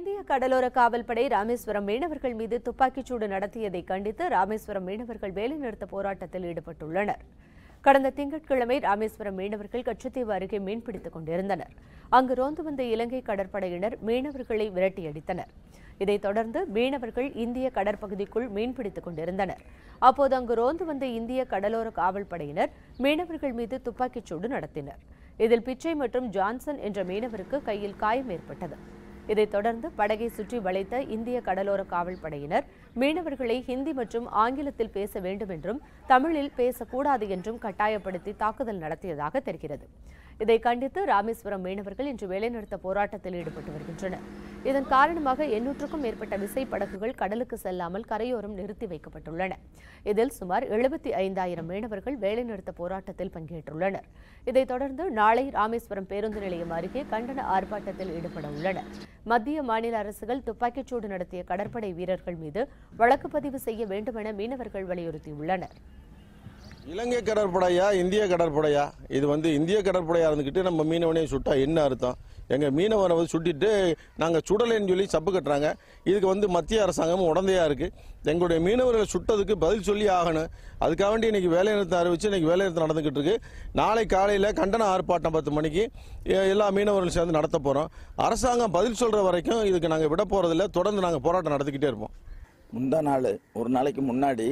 இந்திய கடலோர காவல்படை ராமேஸ்வரம் மீனவர்கள் மீது துப்பாக்கிச்சூடு நடத்தியதை கண்டித்து ராமேஸ்வரம் மீனவர்கள் வேலைநிறுத்த போராட்டத்தில் ஈடுபட்டுள்ளனர் கடந்த திங்கட்கிழமை ராமேஸ்வரம் மீனவர்கள் கச்சத்தீவு அருகே மீன்பிடித்துக் கொண்டிருந்தனர் அங்கு ரோந்து வந்த இலங்கை கடற்படையினர் மீனவர்களை விரட்டியடித்தனர் இதைத் தொடர்ந்து மீனவர்கள் இந்திய கடற்பகுதிக்குள் மீன்பிடித்துக் கொண்டிருந்தனர் அப்போது அங்கு ரோந்து வந்த இந்திய கடலோர காவல்படையினர் மீனவர்கள் மீது துப்பாக்கிச்சூடு நடத்தினர் இதில் பிச்சை மற்றும் ஜான்சன் என்ற மீனவருக்கு கையில் காயம் ஏற்பட்டது இதைத் தொடர்ந்து படகை சுற்றி வளைத்த இந்திய கடலோர காவல்படையினர் மீனவர்களை ஹிந்தி மற்றும் ஆங்கிலத்தில் பேச வேண்டும் என்றும் தமிழில் பேசக்கூடாது என்றும் கட்டாயப்படுத்தி தாக்குதல் நடத்தியதாக தெரிகிறது இதை கண்டித்து ராமேஸ்வரம் மீனவர்கள் இன்று வேலைநிறுத்த போராட்டத்தில் ஈடுபட்டு வருகின்றனர் இதன் காரணமாக எண்ணூற்றுக்கும் மேற்பட்ட விசை படகுகள் கடலுக்கு செல்லாமல் கரையோரம் நிறுத்தி வைக்கப்பட்டுள்ளன இதில் சுமார் எழுபத்தி ஐந்தாயிரம் மீனவர்கள் வேலைநிறுத்த போராட்டத்தில் பங்கேற்றுள்ளனர் இதைத் தொடர்ந்து நாளை ராமேஸ்வரம் பேருந்து நிலையம் அருகே கண்டன ஆர்ப்பாட்டத்தில் ஈடுபட உள்ளனர் மத்திய மாநில அரசுகள் துப்பாக்கிச்சூடு நடத்திய கடற்படை வீரர்கள் மீது வழக்கு பதிவு செய்ய வேண்டுமென மீனவர்கள் வலியுறுத்தியுள்ளனர் இலங்கை கடற்படையா இந்திய கடற்படையா இது வந்து இந்திய கடற்படையா இருந்துக்கிட்டு நம்ம மீனவனையும் சுட்டா என்ன அர்த்தம் எங்க மீனவனை வந்து சுட்டிட்டு நாங்க சுடலைன்னு சொல்லி சப்பு கட்டுறாங்க இதுக்கு வந்து மத்திய அரசாங்கமும் உடந்தையா இருக்கு எங்களுடைய மீனவர்களை சுட்டதுக்கு பதில் சொல்லி ஆகணும் அதுக்காக வேண்டி இன்னைக்கு வேலைநிறுத்தம் அறிவிச்சு இன்னைக்கு வேலைநிறுத்தம் நடந்துகிட்டு இருக்கு நாளை காலையில கண்டன ஆர்ப்பாட்டம் பத்து மணிக்கு எ- எல்லா மீனவர்களும் சேர்ந்து நடத்த போறோம் அரசாங்கம் பதில் சொல்ற வரைக்கும் இதுக்கு நாங்க விட போறதில்ல தொடர்ந்து நாங்க போராட்டம் நடத்திக்கிட்டே இருப்போம் முந்தா நாள் ஒரு நாளைக்கு முன்னாடி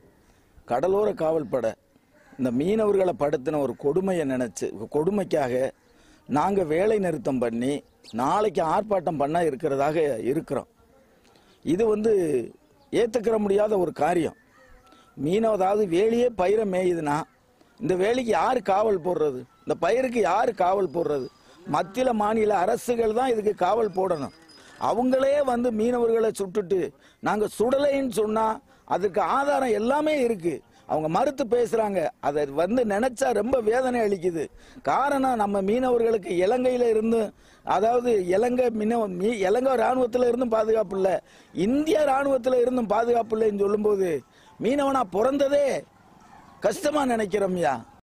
கடலோர காவல்படை இந்த மீனவர்களை படுத்தின ஒரு கொடுமையை நினைச்சு கொடுமைக்காக நாங்கள் வேலை நிறுத்தம் பண்ணி நாளைக்கு ஆர்ப்பாட்டம் பண்ண இருக்கிறதாக இருக்கிறோம் இது வந்து ஏற்றுக்கிற முடியாத ஒரு காரியம் மீனவ அதாவது வேலியே பயிரை மேயுதுன்னா இந்த வேலிக்கு யார் காவல் போடுறது இந்த பயிருக்கு யார் காவல் போடுறது மத்திய மாநில அரசுகள் தான் இதுக்கு காவல் போடணும் அவங்களே வந்து மீனவர்களை சுட்டுட்டு நாங்கள் சுடலைன்னு சொன்னா அதுக்கு ஆதாரம் எல்லாமே இருக்கு அவங்க மறுத்து பேசுறாங்க அதை வந்து நினைச்சா ரொம்ப வேதனை அளிக்குது காரணம் நம்ம மீனவர்களுக்கு இலங்கையில இருந்து அதாவது இலங்கை மீனவ மீ- இலங்கை ராணுவத்துல இருந்தும் பாதுகாப்பு இல்லை இந்திய ராணுவத்துல இருந்தும் பாதுகாப்பு இல்லைன்னு சொல்லும்போது மீனவனா பிறந்ததே கஷ்டமா நினைக்கிறோம்யா